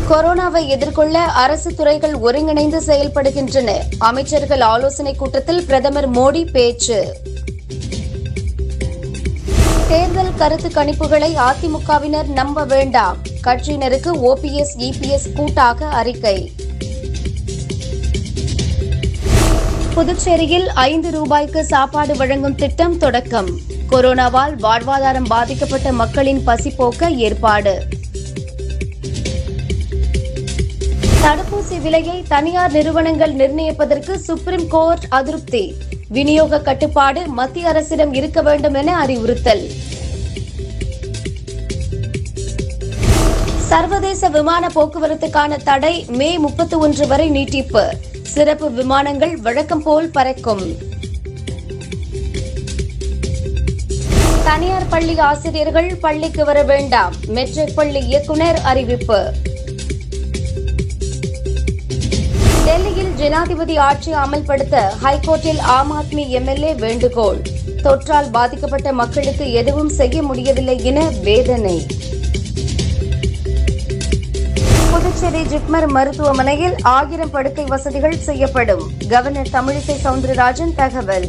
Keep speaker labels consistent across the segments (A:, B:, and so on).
A: கொரோனாவை எதிர்கொள்ள அரசு துறைகள் ஒருங்கிணைந்து செயல்படுகின்றன அமைச்சர்கள் ஆலோசனைக் கூட்டத்தில் பிரதமர் மோடி பேச்சு தேர்தல் கருத்து கணிப்புகளை அதிமுகவினர் நம்ப வேண்டாம் கட்சியினருக்கு ஓபிஎஸ் இபிஎஸ் கூட்டாக அறிக்கை புதுச்சேரியில் ஐந்து ரூபாய்க்கு சாப்பாடு வழங்கும் திட்டம் தொடக்கம் கொரோனாவால் வாழ்வாதாரம் பாதிக்கப்பட்ட மக்களின் பசி போக்க ஏற்பாடு தடுப்பூசி விலையை தனியார் நிறுவனங்கள் நிர்ணயிப்பதற்கு சுப்ரீம் கோர்ட் அதிருப்தி விநியோக கட்டுப்பாடு மத்திய அரசிடம் இருக்க வேண்டும் என அறிவுறுத்தல் சர்வதேச விமான போக்குவரத்துக்கான தடை மே முப்பத்தி ஒன்று வரை நீட்டிப்பு சிறப்பு விமானங்கள் வழக்கம் போல் பறக்கும் தனியார் பள்ளி ஆசிரியர்கள் பள்ளிக்கு வர வேண்டாம் மெட்ரிக் பள்ளி இயக்குநர் அறிவிப்பு டெல்லியில் ஜனாதிபதி ஆட்சி அமல்படுத்த ஹைகோர்ட்டில் ஆம் ஆத்மி எம்எல்ஏ வேண்டுகோள் தொற்றால் பாதிக்கப்பட்ட மக்களுக்கு எதுவும் செய்ய முடியவில்லை என வேதனை புதுச்சேரி ஜிப்மர் மருத்துவமனையில் ஆயிரம் படுக்கை வசதிகள் செய்யப்படும் கவர்னர் தமிழிசை சவுந்தரராஜன் தகவல்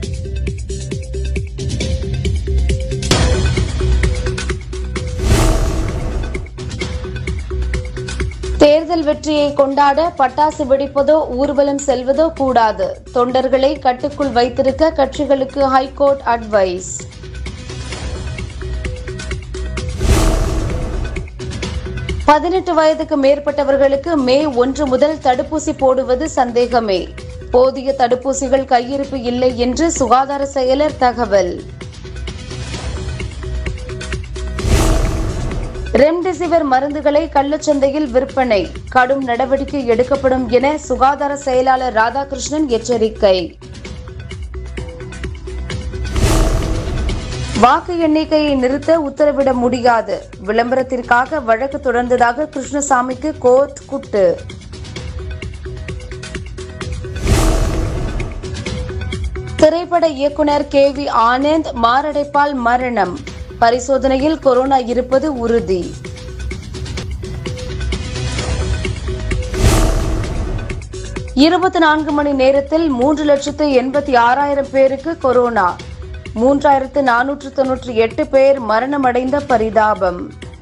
A: தேர்தல் வெற்றியை கொண்டாட பட்டாசு வெடிப்பதோ ஊர்வலம் செல்வதோ கூடாது தொண்டர்களை கட்டுக்குள் வைத்திருக்க கட்சிகளுக்கு ஹைகோர்ட் அட்வைஸ் பதினெட்டு வயதுக்கு மேற்பட்டவர்களுக்கு மே ஒன்று முதல் தடுப்பூசி போடுவது சந்தேகமே போதிய தடுப்பூசிகள் கையிருப்பு இல்லை என்று சுகாதார செயலர் தகவல் ரெம்டெசிவிர் மருந்துகளை கள்ளச்சந்தையில் விற்பனை கடும் நடவடிக்கை எடுக்கப்படும் என சுகாதார செயலாளர் ராதாகிருஷ்ணன் எச்சரிக்கை வாக்கு எண்ணிக்கையை நிறுத்த உத்தரவிட முடியாது விளம்பரத்திற்காக வழக்கு தொடர்ந்ததாக கிருஷ்ணசாமிக்கு கோர்ட் குட்டு திரைப்பட இயக்குனர் கே வி ஆனந்த் மாரடைப்பால் மரணம் பரிசோதனையில் கொரோனா இருப்பது உறுதி இருபத்தி நான்கு மணி நேரத்தில் மூன்று லட்சத்து எண்பத்தி ஆறாயிரம் பேருக்கு கொரோனா மூன்றாயிரத்து நானூற்று தொன்னூற்றி எட்டு பேர் மரணமடைந்த பரிதாபம்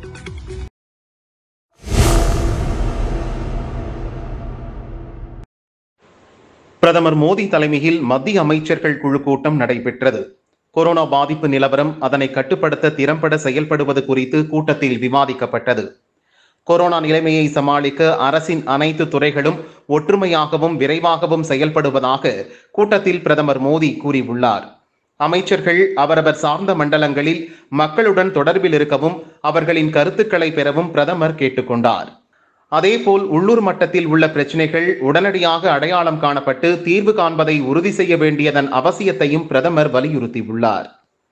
B: பிரதமர் மோடி தலைமையில் மத்திய அமைச்சர்கள் குழு கூட்டம் நடைபெற்றது கொரோனா பாதிப்பு நிலவரம் அதனை கட்டுப்படுத்த திறம்பட செயல்படுவது குறித்து கூட்டத்தில் விவாதிக்கப்பட்டது கொரோனா நிலைமையை சமாளிக்க அரசின் அனைத்து துறைகளும் ஒற்றுமையாகவும் விரைவாகவும் செயல்படுவதாக கூட்டத்தில் பிரதமர் மோடி கூறியுள்ளார் அமைச்சர்கள் அவரவர் சார்ந்த மண்டலங்களில் மக்களுடன் தொடர்பில் இருக்கவும் அவர்களின் கருத்துக்களை பெறவும் பிரதமர் கேட்டுக்கொண்டார் அதேபோல் உள்ளூர் மட்டத்தில் உள்ள பிரச்சினைகள் உடனடியாக அடையாளம் காணப்பட்டு தீர்வு காண்பதை உறுதி செய்ய வேண்டியதன் அவசியத்தையும் பிரதமர் வலியுறுத்தியுள்ளார்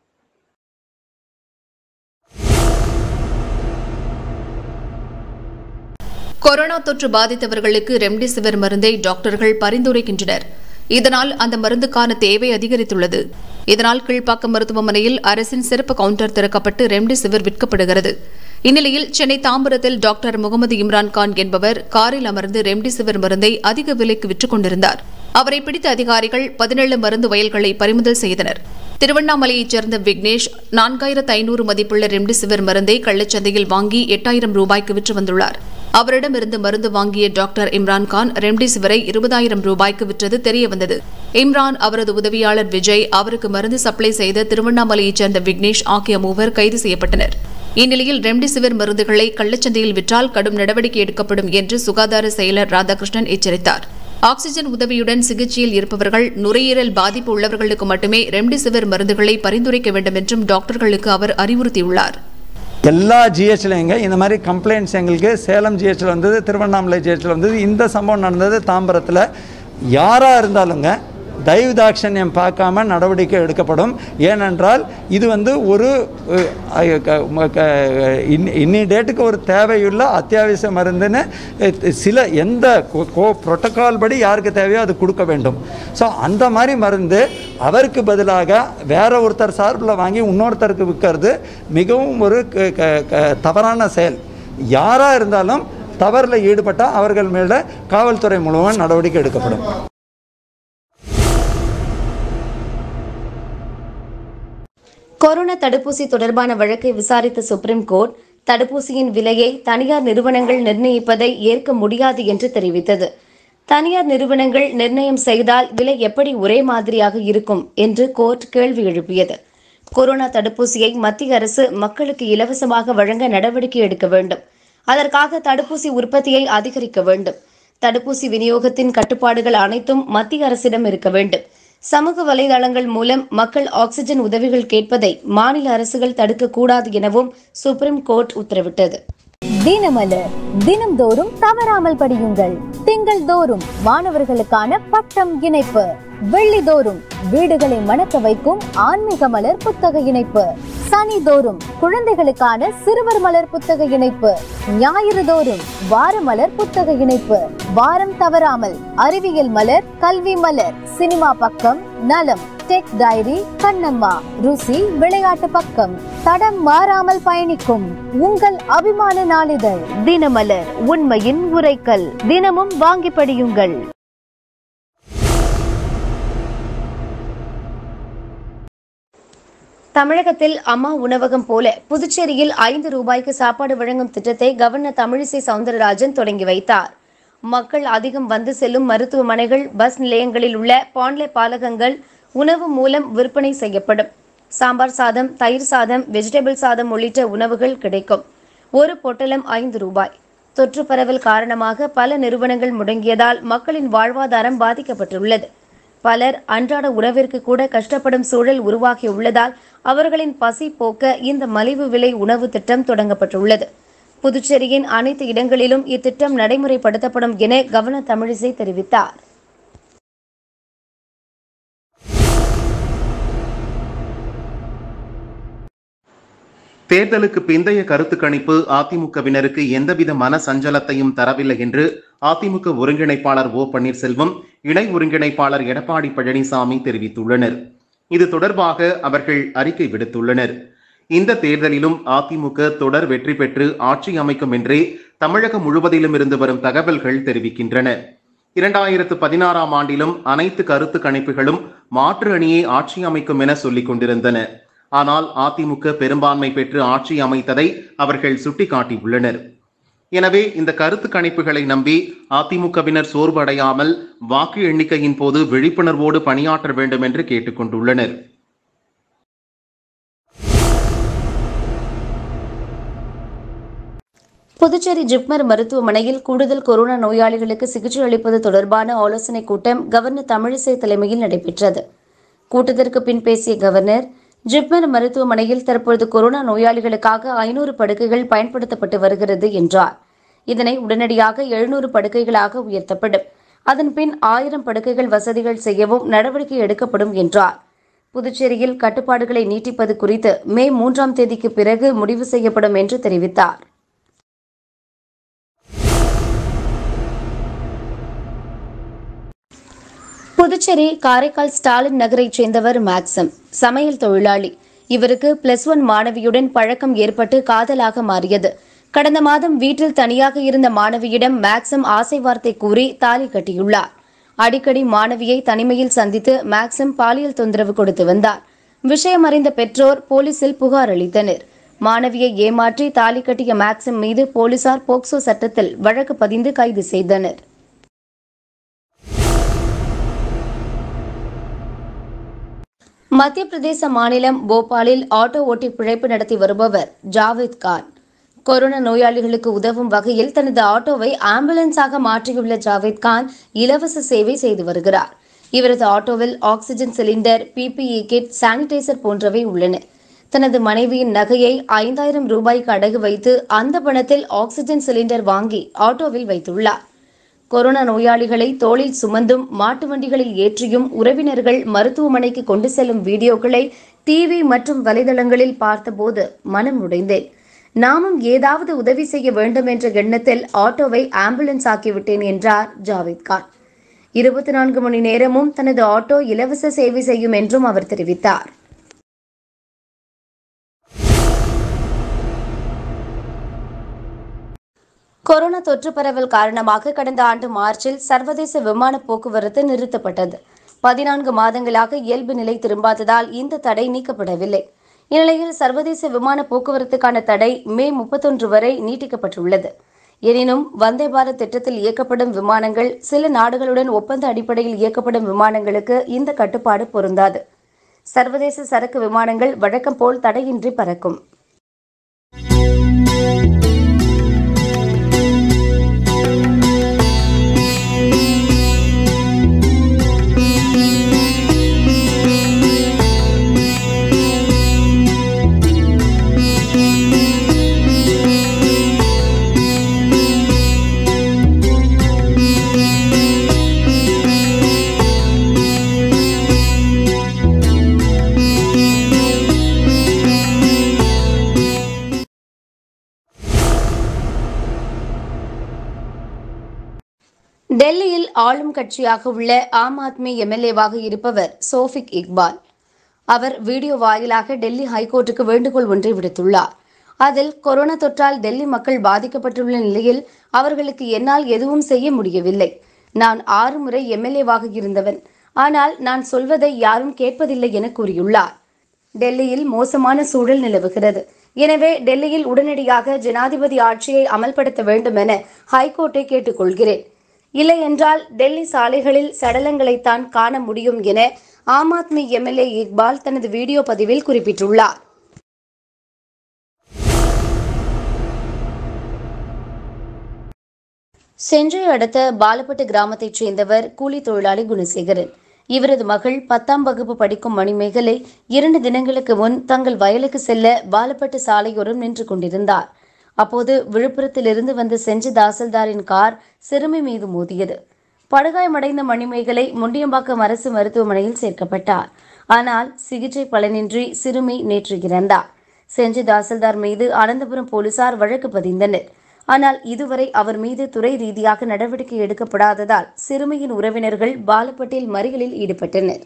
C: கொரோனா தொற்று பாதித்தவர்களுக்கு ரெம்டெசிவிர் மருந்தை டாக்டர்கள் பரிந்துரைக்கின்றனர் இதனால் அந்த மருந்துக்கான தேவை அதிகரித்துள்ளது இதனால் கீழ்ப்பாக்கம் மருத்துவமனையில் அரசின் சிறப்பு கவுண்டர் திறக்கப்பட்டு ரெம்டெசிவிர் விற்கப்படுகிறது இந்நிலையில் சென்னை தாம்பரத்தில் டாக்டர் முகமது இம்ரான்கான் என்பவர் காரில் அமர்ந்து ரெம்டெசிவிர் மருந்தை அதிக விலைக்கு விற்றுக் கொண்டிருந்தார் அவரை பிடித்த அதிகாரிகள் பதினேழு மருந்து வயல்களை பறிமுதல் செய்தனர் திருவண்ணாமலையைச் சேர்ந்த விக்னேஷ் நான்காயிரத்து ஐநூறு மதிப்புள்ள ரெம்டெசிவிர் மருந்தை கள்ளச்சந்தையில் வாங்கி எட்டாயிரம் ரூபாய்க்கு விற்று வந்துள்ளார் அவரிடமிருந்து மருந்து வாங்கிய டாக்டர் இம்ரான்கான் ரெம்டெசிவிரை இருபதாயிரம் ரூபாய்க்கு விற்றது தெரியவந்தது இம்ரான் அவரது உதவியாளர் விஜய் அவருக்கு மருந்து சப்ளை செய்த திருவண்ணாமலையைச் சேர்ந்த விக்னேஷ் ஆகிய மூவர் கைது செய்யப்பட்டனர் இந்நிலையில் ரெம்டெசிவிர் மருந்துகளை கள்ளச்சந்தையில் விற்றால் கடும் நடவடிக்கை எடுக்கப்படும் என்று சுகாதார செயலர் ராதாகிருஷ்ணன் எச்சரித்தார் ஆக்ஸிஜன் உதவியுடன் சிகிச்சையில் இருப்பவர்கள் நுரையீரல் பாதிப்பு உள்ளவர்களுக்கு மட்டுமே ரெம்டெசிவிர் மருந்துகளை பரிந்துரைக்க வேண்டும் என்றும் டாக்டர்களுக்கு அவர் அறிவுறுத்தியுள்ளார்
D: எல்லா ஜிஹெச்லையுங்க இந்த மாதிரி கம்ப்ளைண்ட்ஸ் எங்களுக்கு சேலம் ஜிஹெச்சில் வந்தது திருவண்ணாமலை ஜிஹெச்சில் வந்தது இந்த சம்பவம் நடந்தது தாம்பரத்தில் யாராக இருந்தாலுங்க தயவு தாட்சண்யம் பார்க்காம நடவடிக்கை எடுக்கப்படும் ஏனென்றால் இது வந்து ஒரு அஹ், க- ம- க- இன்னி- இன்னி டேட்டுக்கு ஒரு தேவையுள்ள அத்தியாவசிய மருந்துன்னு அஹ், சில எந்த புரோட்டோகால் படி யாருக்கு தேவையோ அது கொடுக்க வேண்டும் ஸோ அந்த மாதிரி மருந்து அவருக்கு பதிலாக வேற ஒருத்தர் சார்பில் வாங்கி இன்னொருத்தருக்கு விற்கிறது மிகவும் ஒரு க- க- க- தவறான செயல் யாராக இருந்தாலும் தவறில் ஈடுபட்டால் அவர்கள் மேலே காவல்துறை மூலமாக நடவடிக்கை எடுக்கப்படும்
A: கொரோனா தடுப்பூசி தொடர்பான வழக்கை விசாரித்த சுப்ரீம் கோர்ட் தடுப்பூசியின் விலையை தனியார் நிறுவனங்கள் நிர்ணயிப்பதை ஏற்க முடியாது என்று தெரிவித்தது தனியார் நிறுவனங்கள் நிர்ணயம் செய்தால் விலை எப்படி ஒரே மாதிரியாக இருக்கும் என்று கோர்ட் கேள்வி எழுப்பியது கொரோனா தடுப்பூசியை மத்திய அரசு மக்களுக்கு இலவசமாக வழங்க நடவடிக்கை எடுக்க வேண்டும் அதற்காக தடுப்பூசி உற்பத்தியை அதிகரிக்க வேண்டும் தடுப்பூசி விநியோகத்தின் கட்டுப்பாடுகள் அனைத்தும் மத்திய அரசிடம் இருக்க வேண்டும் சமூக வலைதளங்கள் மூலம் மக்கள் ஆக்ஸிஜன் உதவிகள் கேட்பதை மாநில அரசுகள் தடுக்கக்கூடாது எனவும் சுப்ரீம் கோர்ட் உத்தரவிட்டது
E: தினமலர் தினம்தோறும் தவறாமல் படியுங்கள் திங்கள் தோறும் மாணவர்களுக்கான பட்டம் இணைப்பு வெள்ளிதோறும் வீடுகளை மணக்க வைக்கும் ஆன்மீக மலர் புத்தக இணைப்பு சனி தோறும் குழந்தைகளுக்கான சிறுவர் மலர் புத்தக இணைப்பு ஞாயிறு தோறும் வார மலர் புத்தக இணைப்பு வாரம் தவறாமல் அறிவியல் மலர் கல்வி மலர் சினிமா பக்கம் நலம் டெக் டைரி கண்ணம்மா ருசி விளையாட்டு பக்கம் தடம் மாறாமல் பயணிக்கும் உங்கள் அபிமான நாளிதழ் தினமலர் உண்மையின் உரைக்கல் தினமும் வாங்கி படியுங்கள்
A: தமிழகத்தில் அம்மா உணவகம் போல புதுச்சேரியில் ஐந்து ரூபாய்க்கு சாப்பாடு வழங்கும் திட்டத்தை கவர்னர் தமிழிசை சவுந்தரராஜன் தொடங்கி வைத்தார் மக்கள் அதிகம் வந்து செல்லும் மருத்துவமனைகள் பஸ் நிலையங்களில் உள்ள பாண்லே பாலகங்கள் உணவு மூலம் விற்பனை செய்யப்படும் சாம்பார் சாதம் தயிர் சாதம் வெஜிடபிள் சாதம் உள்ளிட்ட உணவுகள் கிடைக்கும் ஒரு பொட்டலம் ஐந்து ரூபாய் தொற்று பரவல் காரணமாக பல நிறுவனங்கள் முடங்கியதால் மக்களின் வாழ்வாதாரம் பாதிக்கப்பட்டுள்ளது பலர் அன்றாட உணவிற்கு கூட கஷ்டப்படும் சூழல் உருவாகியுள்ளதால் அவர்களின் பசி போக்க இந்த மலிவு விலை உணவு திட்டம் தொடங்கப்பட்டுள்ளது புதுச்சேரியின் அனைத்து இடங்களிலும் இத்திட்டம் நடைமுறைப்படுத்தப்படும் என கவர்னர் தமிழிசை தெரிவித்தார்
B: தேர்தலுக்கு பிந்தைய கருத்து கணிப்பு அதிமுகவினருக்கு எந்தவித மன சஞ்சலத்தையும் தரவில்லை என்று அதிமுக ஒருங்கிணைப்பாளர் ஓ பன்னீர்செல்வம் இணை ஒருங்கிணைப்பாளர் எடப்பாடி பழனிசாமி தெரிவித்துள்ளனர் இது தொடர்பாக அவர்கள் அறிக்கை விடுத்துள்ளனர் இந்த தேர்தலிலும் அதிமுக தொடர் வெற்றி பெற்று ஆட்சி அமைக்கும் என்றே தமிழகம் முழுவதிலும் இருந்து வரும் தகவல்கள் தெரிவிக்கின்றன இரண்டாயிரத்து பதினாறாம் ஆண்டிலும் அனைத்து கருத்து கணிப்புகளும் மாற்று அணியே ஆட்சி அமைக்கும் என சொல்லிக் கொண்டிருந்தன ஆனால் அதிமுக பெரும்பான்மை பெற்று ஆட்சி அமைத்ததை அவர்கள் சுட்டிக்காட்டியுள்ளனர் எனவே இந்த கருத்து கணிப்புகளை நம்பி அதிமுகவினர் சோர்வடையாமல் வாக்கு எண்ணிக்கையின் போது விழிப்புணர்வோடு பணியாற்ற வேண்டும் என்று கேட்டுக்கொண்டுள்ளனர்
A: புதுச்சேரி ஜிப்மர் மருத்துவமனையில் கூடுதல் கொரோனா நோயாளிகளுக்கு சிகிச்சை அளிப்பது தொடர்பான ஆலோசனைக் கூட்டம் கவர்னர் தமிழிசை தலைமையில் நடைபெற்றது கூட்டத்திற்கு பின் பேசிய கவர்னர் ஜிப்மர் மருத்துவமனையில் தற்பொழுது கொரோனா நோயாளிகளுக்காக ஐநூறு படுக்கைகள் பயன்படுத்தப்பட்டு வருகிறது என்றார் இதனை உடனடியாக எழுநூறு படுக்கைகளாக உயர்த்தப்படும் அதன் பின் ஆயிரம் படுக்கைகள் வசதிகள் செய்யவும் நடவடிக்கை எடுக்கப்படும் என்றார் புதுச்சேரியில் கட்டுப்பாடுகளை நீட்டிப்பது குறித்து மே மூன்றாம் தேதிக்கு பிறகு முடிவு செய்யப்படும் என்று தெரிவித்தார் புதுச்சேரி காரைக்கால் ஸ்டாலின் நகரைச் சேர்ந்தவர் மேக்சம் சமையல் தொழிலாளி இவருக்கு பிளஸ் ஒன் மாணவியுடன் பழக்கம் ஏற்பட்டு காதலாக மாறியது கடந்த மாதம் வீட்டில் தனியாக இருந்த மாணவியிடம் மேக்சம் ஆசை வார்த்தை கூறி தாலி கட்டியுள்ளார் அடிக்கடி மாணவியை தனிமையில் சந்தித்து மேக்சம் பாலியல் தொந்தரவு கொடுத்து வந்தார் விஷயம் அறிந்த பெற்றோர் போலீசில் புகார் அளித்தனர் மாணவியை ஏமாற்றி தாலி கட்டிய மேக்சம் மீது போலீசார் போக்சோ சட்டத்தில் வழக்கு பதிந்து கைது செய்தனர் மத்திய பிரதேச மாநிலம் போபாலில் ஆட்டோ ஓட்டி பிழைப்பு நடத்தி வருபவர் ஜாவேத் கான் கொரோனா நோயாளிகளுக்கு உதவும் வகையில் தனது ஆட்டோவை ஆம்புலன்ஸாக மாற்றியுள்ள ஜாவேத் கான் இலவச சேவை செய்து வருகிறார் இவரது ஆட்டோவில் oxygen cylinder PPE kit sanitiser போன்றவை உள்ளன தனது மனைவியின் நகையை ஐந்தாயிரம் ரூபாய்க்கு அடகு வைத்து அந்த பணத்தில் ஆக்ஸிஜன் சிலிண்டர் வாங்கி ஆட்டோவில் வைத்துள்ளார் கொரோனா நோயாளிகளை தோளில் சுமந்தும் மாட்டு வண்டிகளில் ஏற்றியும் உறவினர்கள் மருத்துவமனைக்கு கொண்டு செல்லும் வீடியோக்களை டிவி மற்றும் வலைதளங்களில் பார்த்தபோது மனம் உடைந்தேன் நாமும் ஏதாவது உதவி செய்ய வேண்டும் என்ற எண்ணத்தில் ஆட்டோவை ஆம்புலன்ஸ் ஆக்கிவிட்டேன் என்றார் ஜாவேத் கான் இருபத்தி நான்கு மணி நேரமும் தனது ஆட்டோ இலவச சேவை செய்யும் என்றும் அவர் தெரிவித்தார் கொரோனா தொற்று பரவல் காரணமாக கடந்த ஆண்டு மார்ச்சில் சர்வதேச விமான போக்குவரத்து நிறுத்தப்பட்டது பதினான்கு மாதங்களாக இயல்பு நிலை திரும்பாததால் இந்த தடை நீக்கப்படவில்லை இந்நிலையில் சர்வதேச விமான போக்குவரத்துக்கான தடை மே முப்பத்தொன்று வரை நீட்டிக்கப்பட்டுள்ளது எனினும் வந்தே பாரத் திட்டத்தில் இயக்கப்படும் விமானங்கள் சில நாடுகளுடன் ஒப்பந்த அடிப்படையில் இயக்கப்படும் விமானங்களுக்கு இந்த கட்டுப்பாடு பொருந்தாது சர்வதேச சரக்கு விமானங்கள் வழக்கம் போல் தடையின்றி பறக்கும் டெல்லியில் ஆளும் கட்சியாக உள்ள ஆம் ஆத்மி எம்எல்ஏவாக இருப்பவர் சோஃபிக் இக்பால் அவர் வீடியோ வாயிலாக டெல்லி ஹைகோர்ட்டுக்கு வேண்டுகோள் ஒன்றை விடுத்துள்ளார் அதில் கொரோனா தொற்றால் டெல்லி மக்கள் பாதிக்கப்பட்டுள்ள நிலையில் அவர்களுக்கு என்னால் எதுவும் செய்ய முடியவில்லை நான் ஆறு முறை எம்எல்ஏவாக இருந்தவன் ஆனால் நான் சொல்வதை யாரும் கேட்பதில்லை என கூறியுள்ளார் டெல்லியில் மோசமான சூழல் நிலவுகிறது எனவே டெல்லியில் உடனடியாக ஜனாதிபதி ஆட்சியை அமல்படுத்த வேண்டும் என ஹைகோர்ட்டை கேட்டுக்கொள்கிறேன் இல்லை என்றால் டெல்லி சாலைகளில் சடலங்களைத்தான் காண முடியும் என ஆம் ஆத்மி எம்எல்ஏ இக்பால் தனது வீடியோ பதிவில் குறிப்பிட்டுள்ளார் சென்றை அடுத்த பாலப்பட்டு கிராமத்தைச் சேர்ந்தவர் கூலி தொழிலாளி குணசேகரன் இவரது மகள் பத்தாம் வகுப்பு படிக்கும் மணிமேகலை இரண்டு தினங்களுக்கு முன் தங்கள் வயலுக்கு செல்ல பாலப்பட்டு சாலையோரம் நின்று கொண்டிருந்தார் அப்போது விழுப்புரத்திலிருந்து வந்த செஞ்சி தாசில்தாரின் கார் சிறுமி மீது மோதியது படுகாயமடைந்த மணிமேகலை முண்டியம்பாக்கம் அரசு மருத்துவமனையில் சேர்க்கப்பட்டார் ஆனால் சிகிச்சை பலனின்றி சிறுமி நேற்று இறந்தார் செஞ்சி தாசில்தார் மீது அனந்தபுரம் போலீசார் வழக்கு பதிந்தனர் ஆனால் இதுவரை அவர் மீது துறை ரீதியாக நடவடிக்கை எடுக்கப்படாததால் சிறுமியின் உறவினர்கள் பாலப்பட்டில் மறியலில் ஈடுபட்டனர்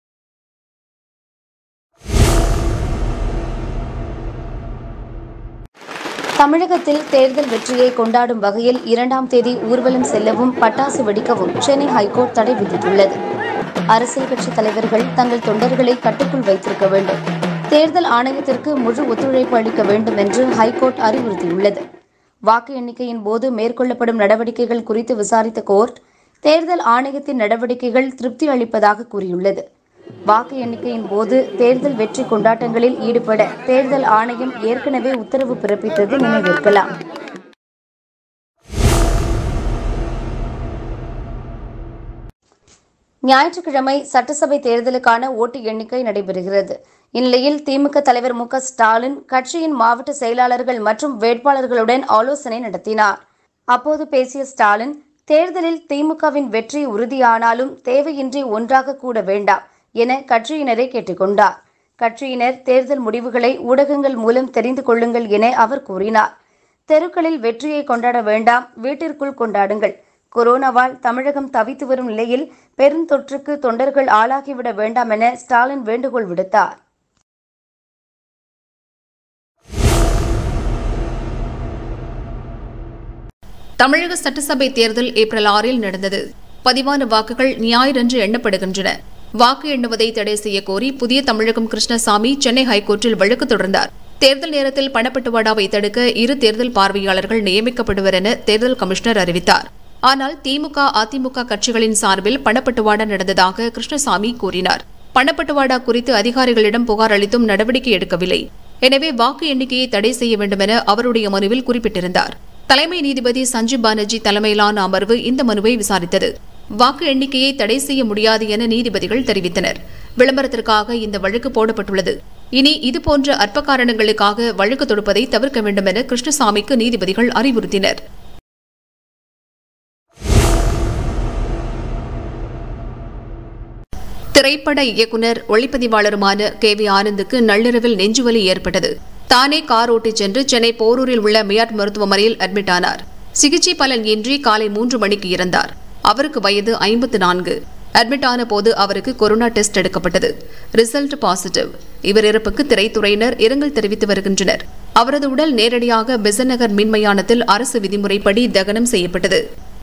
A: தமிழகத்தில் தேர்தல் வெற்றியை கொண்டாடும் வகையில் இரண்டாம் தேதி ஊர்வலம் செல்லவும் பட்டாசு வெடிக்கவும் சென்னை ஹைகோர்ட் தடை விதித்துள்ளது அரசியல் கட்சி தலைவர்கள் தங்கள் தொண்டர்களை கட்டுக்குள் வைத்திருக்க வேண்டும் தேர்தல் ஆணையத்திற்கு முழு ஒத்துழைப்பு அளிக்க வேண்டும் என்று ஹைகோர்ட் அறிவுறுத்தியுள்ளது வாக்கு எண்ணிக்கையின் போது மேற்கொள்ளப்படும் நடவடிக்கைகள் குறித்து விசாரித்த கோர்ட் தேர்தல் ஆணையத்தின் நடவடிக்கைகள் திருப்தி அளிப்பதாக கூறியுள்ளது வாக்கு எண்ணிக்கையின் போது தேர்தல் வெற்றி கொண்டாட்டங்களில் ஈடுபட தேர்தல் ஆணையம் ஏற்கனவே உத்தரவு பிறப்பித்தது நினைவிருக்கலாம் ஞாயிற்றுக்கிழமை சட்டசபை தேர்தலுக்கான ஓட்டு எண்ணிக்கை நடைபெறுகிறது இந்நிலையில் திமுக தலைவர் மு க ஸ்டாலின் கட்சியின் மாவட்ட செயலாளர்கள் மற்றும் வேட்பாளர்களுடன் ஆலோசனை நடத்தினார் அப்போது பேசிய ஸ்டாலின் தேர்தலில் திமுகவின் வெற்றி உறுதியானாலும் தேவையின்றி ஒன்றாக கூட வேண்டாம் என கட்சியினரை கேட்டுக்கொண்டார் கட்சியினர் தேர்தல் முடிவுகளை ஊடகங்கள் மூலம் தெரிந்து கொள்ளுங்கள் என அவர் கூறினார் தெருக்களில் வெற்றியை கொண்டாட வேண்டாம் வீட்டிற்குள் கொண்டாடுங்கள் கொரோனாவால் தமிழகம் தவித்து வரும் நிலையில் பெருந்தொற்றுக்கு தொண்டர்கள் ஆளாகிவிட வேண்டாம் என ஸ்டாலின் வேண்டுகோள் விடுத்தார்
C: தமிழக சட்டசபை தேர்தல் ஏப்ரல் ஆறில் நடந்தது பதிவான வாக்குகள் ஞாயிறன்று எண்ணப்படுகின்றன வாக்கு எண்ணுவதை தடை செய்ய கோரி புதிய தமிழகம் கிருஷ்ணசாமி சென்னை ஹைகோர்ட்டில் வழக்கு தொடர்ந்தார் தேர்தல் நேரத்தில் பணப்பட்டுவாடாவை தடுக்க இரு தேர்தல் பார்வையாளர்கள் நியமிக்கப்படுவர் என தேர்தல் கமிஷனர் அறிவித்தார் ஆனால் திமுக அதிமுக கட்சிகளின் சார்பில் பணப்பட்டுவாடா நடந்ததாக கிருஷ்ணசாமி கூறினார் பணப்பட்டுவாடா குறித்து அதிகாரிகளிடம் புகார் அளித்தும் நடவடிக்கை எடுக்கவில்லை எனவே வாக்கு எண்ணிக்கையை தடை செய்ய வேண்டும் என அவருடைய மனுவில் குறிப்பிட்டிருந்தார் தலைமை நீதிபதி சஞ்சீப் பானர்ஜி தலைமையிலான அமர்வு இந்த மனுவை விசாரித்தது வாக்கு எண்ணிக்கையை தடை செய்ய முடியாது என நீதிபதிகள் தெரிவித்தனர் விளம்பரத்திற்காக இந்த வழக்கு போடப்பட்டுள்ளது இனி இதுபோன்ற அற்ப காரணங்களுக்காக வழக்கு தொடுப்பதை தவிர்க்க வேண்டும் என கிருஷ்ணசாமிக்கு நீதிபதிகள் அறிவுறுத்தினர் திரைப்பட இயக்குனர் ஒளிப்பதிவாளருமான கே வி ஆனந்துக்கு நள்ளிரவில் நெஞ்சுவலி ஏற்பட்டது தானே கார் ஓட்டிச் சென்று சென்னை போரூரில் உள்ள மியாட் மருத்துவமனையில் அட்மிட் ஆனார் சிகிச்சை பலன் இன்றி காலை மூன்று மணிக்கு இறந்தார் அவருக்கு வயது ஐம்பத்து நான்கு அட்மிட் ஆன போது அவருக்கு கொரோனா டெஸ்ட் எடுக்கப்பட்டது ரிசல்ட் பாசிட்டிவ் இவர் இறப்புக்கு திரைத்துறையினர் இரங்கல் தெரிவித்து வருகின்றனர் அவரது உடல் நேரடியாக பெசநகர் மின்மயானத்தில் அரசு விதிமுறைப்படி தகனம் செய்யப்பட்டது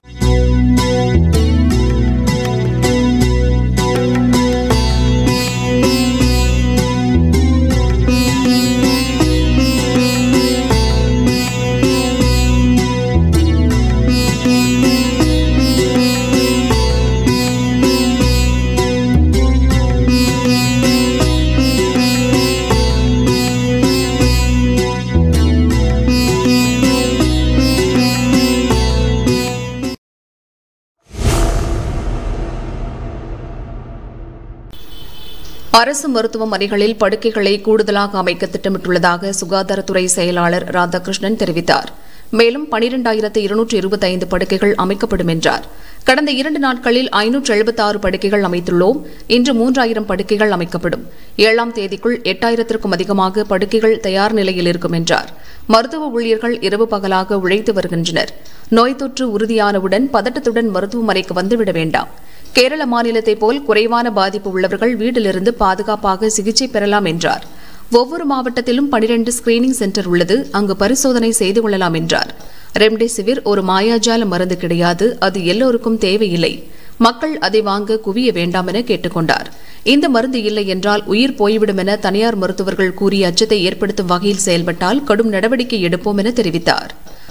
C: அரசு மருத்துவமனைகளில் படுக்கைகளை கூடுதலாக அமைக்க திட்டமிட்டுள்ளதாக சுகாதாரத்துறை செயலாளர் ராதாகிருஷ்ணன் தெரிவித்தார் மேலும் பனிரெண்டாயிரத்து இருநூற்று இருபத்தைந்து படுக்கைகள் அமைக்கப்படும் என்றார் கடந்த இரண்டு நாட்களில் ஐநூற்று எழுபத்தாறு படுக்கைகள் அமைத்துள்ளோம் இன்று மூன்றாயிரம் படுக்கைகள் அமைக்கப்படும் ஏழாம் தேதிக்குள் எட்டாயிரத்திற்கும் அதிகமாக படுக்கைகள் தயார் நிலையில் இருக்கும் என்றார் மருத்துவ ஊழியர்கள் இரவு பகலாக உழைத்து வருகின்றனர் நோய் தொற்று உறுதியானவுடன் பதட்டத்துடன் மருத்துவமனைக்கு வந்துவிட வேண்டாம் கேரள மாநிலத்தைப் போல் குறைவான பாதிப்பு உள்ளவர்கள் வீட்டிலிருந்து பாதுகாப்பாக சிகிச்சை பெறலாம் என்றார் ஒவ்வொரு மாவட்டத்திலும் பனிரெண்டு ஸ்கிரீனிங் சென்டர் உள்ளது அங்கு பரிசோதனை செய்து கொள்ளலாம் என்றார் ரெம்டெசிவிர் ஒரு மாயாஜால மருந்து கிடையாது அது எல்லோருக்கும் தேவையில்லை மக்கள் அதை வாங்க குவிய வேண்டாம் என கேட்டுக்கொண்டார் இந்த மருந்து இல்லை என்றால் உயிர் போய்விடும் என தனியார் மருத்துவர்கள் கூறிய அச்சத்தை ஏற்படுத்தும் வகையில் செயல்பட்டால் கடும் நடவடிக்கை எடுப்போம் என தெரிவித்தார்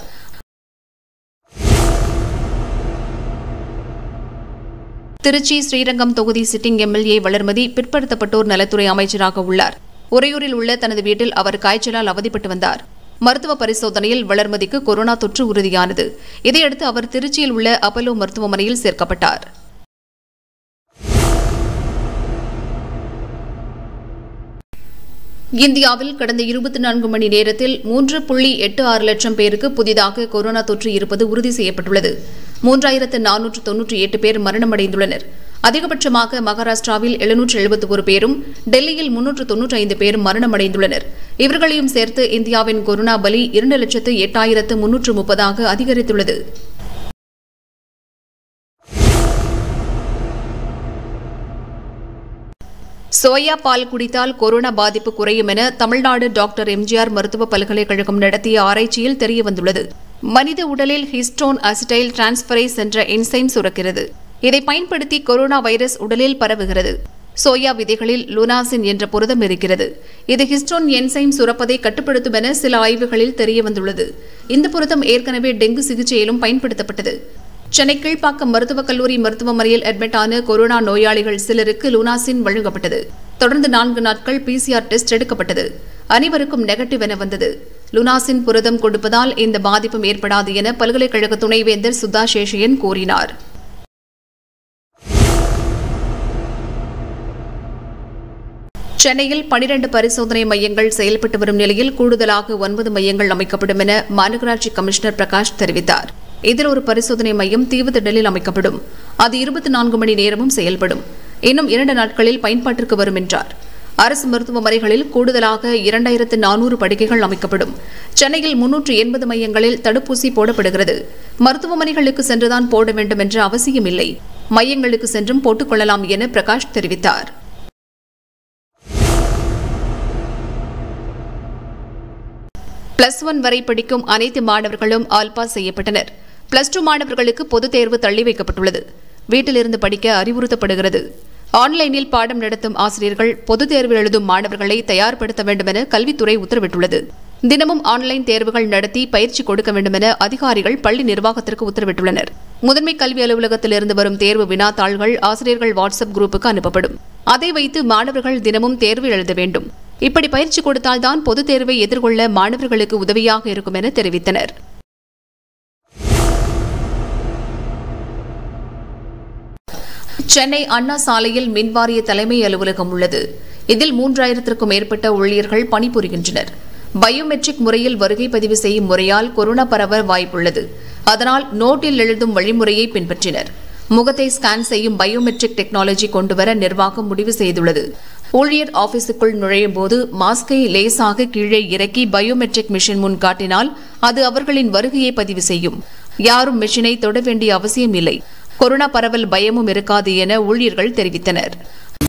C: திருச்சி ஸ்ரீரங்கம் தொகுதி சிட்டிங் எம்எல்ஏ வளர்மதி பிற்படுத்தப்பட்டோர் நலத்துறை அமைச்சராக உள்ளார் உறையூரில் உள்ள தனது வீட்டில் அவர் காய்ச்சலால் அவதிப்பட்டு வந்தார் மருத்துவ பரிசோதனையில் வளர்மதிக்கு கொரோனா தொற்று உறுதியானது இதையடுத்து அவர் திருச்சியில் உள்ள அப்பலோ மருத்துவமனையில் சேர்க்கப்பட்டார் இந்தியாவில் கடந்த இருபத்தி நான்கு மணி நேரத்தில் மூன்று புள்ளி எட்டு ஆறு லட்சம் பேருக்கு புதிதாக கொரோனா தொற்று இருப்பது உறுதி செய்யப்பட்டுள்ளது மூன்றாயிரத்து நானூற்று தொன்னூற்றி எட்டு பேர் மரணமடைந்துள்ளனர் அதிகபட்சமாக மகாராஷ்டிராவில் எழுநூற்று எழுபத்தி ஒரு பேரும் டெல்லியில் முன்னூற்று தொன்னூற்றி ஐந்து பேரும் மரணமடைந்துள்ளனர் இவர்களையும் சேர்த்து இந்தியாவின் கொரோனா பலி இரண்டு லட்சத்து எட்டாயிரத்து முன்னூற்று முப்பதாக அதிகரித்துள்ளது சோயா பால் குடித்தால் கொரோனா பாதிப்பு குறையும் என தமிழ்நாடு டாக்டர் எம்ஜிஆர் மருத்துவ பல்கலைக்கழகம் நடத்திய ஆராய்ச்சியில் தெரியவந்துள்ளது மனித உடலில் ஹிஸ்டோன் அசிடைல் டிரான்ஸ்பரேஸ் என்ற என்சைம் சுரக்கிறது இதை பயன்படுத்தி கொரோனா வைரஸ் உடலில் பரவுகிறது சோயா விதைகளில் லுனாசின் என்ற புரதம் இருக்கிறது இது ஹிஸ்டோன் என்சைம் சுரப்பதை கட்டுப்படுத்தும் என சில ஆய்வுகளில் தெரியவந்துள்ளது இந்த புரதம் ஏற்கனவே டெங்கு சிகிச்சையிலும் பயன்படுத்தப்பட்டது சென்னை கீழ்ப்பாக்கம் மருத்துவக் கல்லூரி மருத்துவமனையில் அட்மிட் ஆன கொரோனா நோயாளிகள் சிலருக்கு லுனாசின் வழங்கப்பட்டது தொடர்ந்து நான்கு நாட்கள் பிசிஆர் டெஸ்ட் எடுக்கப்பட்டது அனைவருக்கும் நெகட்டிவ் என வந்தது லுனாசின் புரதம் கொடுப்பதால் இந்த பாதிப்பும் ஏற்படாது என பல்கலைக்கழக துணைவேந்தர் சுதா சேஷையன் கூறினார் சென்னையில் பனிரண்டு பரிசோதனை மையங்கள் செயல்பட்டு வரும் நிலையில் கூடுதலாக ஒன்பது மையங்கள் அமைக்கப்படும் என மாநகராட்சி கமிஷனர் பிரகாஷ் தெரிவித்தார் இதில் ஒரு பரிசோதனை மையம் தீவுத்திடலில் அமைக்கப்படும் அது இருபத்தி நான்கு மணி நேரமும் செயல்படும் இன்னும் இரண்டு நாட்களில் பயன்பாட்டிற்கு வரும் என்றார் அரசு மருத்துவமனைகளில் கூடுதலாக இரண்டாயிரத்து நானூறு படுக்கைகள் அமைக்கப்படும் சென்னையில் முன்னூற்று எண்பது மையங்களில் தடுப்பூசி போடப்படுகிறது மருத்துவமனைகளுக்கு சென்றுதான் போட வேண்டும் என்ற அவசியமில்லை மையங்களுக்கு சென்றும் போட்டுக் கொள்ளலாம் என பிரகாஷ் தெரிவித்தார் பிளஸ் ஒன் வரை படிக்கும் அனைத்து மாணவர்களும் ஆல் பாஸ் செய்யப்பட்டனர் பிளஸ் டூ மாணவர்களுக்கு பொதுத் தேர்வு தள்ளி வைக்கப்பட்டுள்ளது வீட்டிலிருந்து படிக்க அறிவுறுத்தப்படுகிறது ஆன்லைனில் பாடம் நடத்தும் ஆசிரியர்கள் பொதுத் தேர்வு எழுதும் மாணவர்களை தயார்படுத்த வேண்டும் என கல்வித்துறை உத்தரவிட்டுள்ளது தினமும் ஆன்லைன் தேர்வுகள் நடத்தி பயிற்சி கொடுக்க வேண்டும் என அதிகாரிகள் பள்ளி நிர்வாகத்திற்கு உத்தரவிட்டுள்ளனர் முதன்மை கல்வி அலுவலகத்திலிருந்து வரும் தேர்வு வினாத்தாள்கள் ஆசிரியர்கள் வாட்ஸ்அப் குரூப்புக்கு அனுப்பப்படும் அதை வைத்து மாணவர்கள் தினமும் தேர்வு எழுத வேண்டும் இப்படி பயிற்சி கொடுத்தால்தான் பொதுத் தேர்வை எதிர்கொள்ள மாணவர்களுக்கு உதவியாக இருக்கும் என தெரிவித்தனர் சென்னை அண்ணா சாலையில் மின்வாரிய தலைமை அலுவலகம் உள்ளது இதில் மூன்றாயிரத்திற்கும் மேற்பட்ட ஊழியர்கள் பணிபுரிகின்றனர் பயோமெட்ரிக் முறையில் வருகை பதிவு செய்யும் முறையால் கொரோனா பரவ வாய்ப்புள்ளது அதனால் நோட்டில் எழுதும் வழிமுறையை பின்பற்றினர் முகத்தை ஸ்கேன் செய்யும் பயோமெட்ரிக் டெக்னாலஜி கொண்டுவர நிர்வாகம் முடிவு செய்துள்ளது ஊழியர் ஆபீஸுக்குள் நுழையும் போது மாஸ்கை லேசாக கீழே இறக்கி பயோமெட்ரிக் மிஷின் முன் காட்டினால் அது அவர்களின் வருகையை பதிவு செய்யும் யாரும் மிஷினை தொட வேண்டிய அவசியம் இல்லை கொரோனா பரவல் பயமும் இருக்காது என ஊழியர்கள் தெரிவித்தனர்